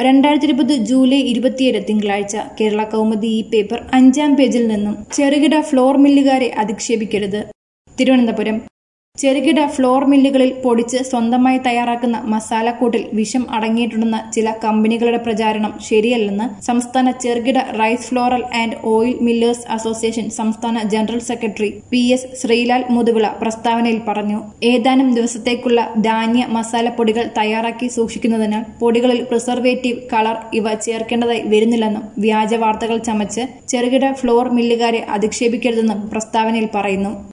രണ്ടായിരത്തി ഇരുപത് ജൂലൈ ഇരുപത്തിയേഴ് തിങ്കളാഴ്ച കേരള കൗമുദി ഈ പേപ്പർ അഞ്ചാം പേജിൽ നിന്നും ചെറുകിട ഫ്ലോർ മില്ലുകാരെ അധിക്ഷേപിക്കരുത് തിരുവനന്തപുരം ചെറുകിട ഫ്ലോർ മില്ലുകളിൽ പൊടിച്ച് സ്വന്തമായി തയ്യാറാക്കുന്ന മസാലക്കൂട്ടിൽ വിഷം അടങ്ങിയിട്ടുണ്ടെന്ന ചില കമ്പനികളുടെ പ്രചാരണം ശരിയല്ലെന്ന് സംസ്ഥാന ചെറുകിട rice flour and oil millers association സംസ്ഥാന general secretary P S Sreelal Muthuvila പ്രസ്താവനയിൽ പറഞ്ഞു ഏതാനും ദിവസത്തേക്കുള്ള ധാന്യ മസാലപ്പൊടികൾ തയ്യാറാക്കി സൂക്ഷിക്കുന്നതിനാൽ പൊടികളിൽ പ്രിസർവേറ്റീവ് കളർ ഇവ ചേർക്കേണ്ടതായി വരുന്നില്ലെന്നും വ്യാജ വാർത്തകൾ ചമച്ച് ചെറുകിട ഫ്ലോർ മില്ലുകാരെ അധിക്ഷേപിക്കരുതെന്നും പ്രസ്താവനയിൽ പറയുന്നു